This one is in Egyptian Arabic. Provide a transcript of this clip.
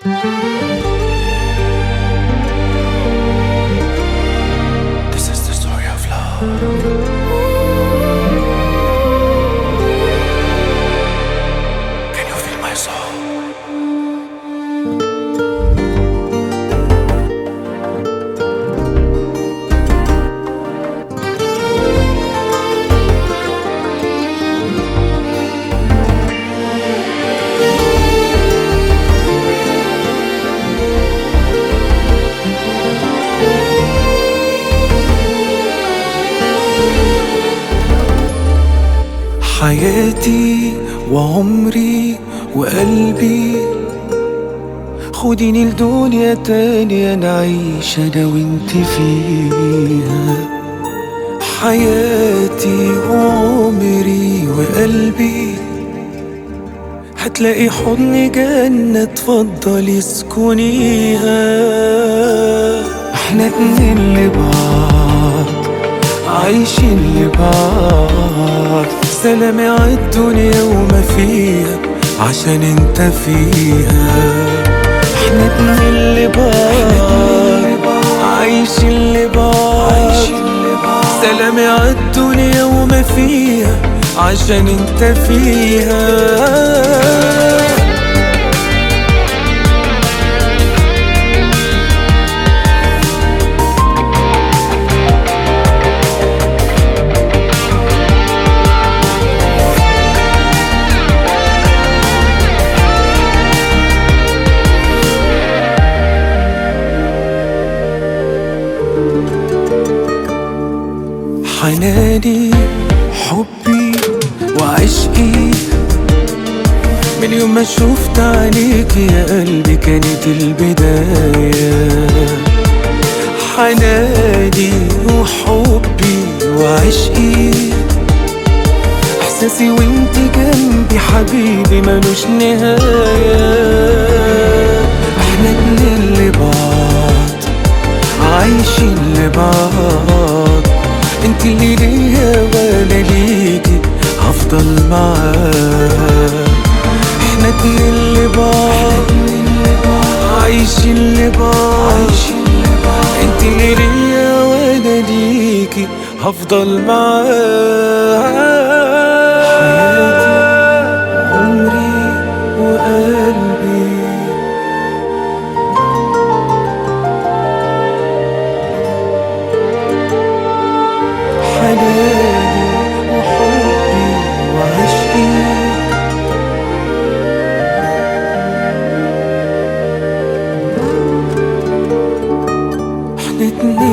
This is the story of love. Can you feel my soul? حياتي وعمري وقلبي خديني لدنيا تانية نعيش أنا وانت فيها حياتي وعمري وقلبي هتلاقي حضن جنة تفضلي اسكنيها احنا اتنين لبعض عايشين لبعض سلامي عالدنيا وما فيها عشان انت فيها احنا اتنين لبعض عايشين لبعض سلامي عالدنيا وما فيها عشان انت فيها حناني حبي وعشقي من يوم ما شفت عليك يا قلبي كانت البداية حناني وحبي وعشقي احساسي وانت جنبي حبيبي ملوش نهاية احنا اتنين لبعض عايشين لبعض انت اللي ليا وانا ليكي هفضل معاك احنا اتنين لبعض عايشين لبعض انت اللي ليا وانا ليكي هفضل معاك حياتي عمري وقلبي حناني وحبي وعشقي احنا اتنين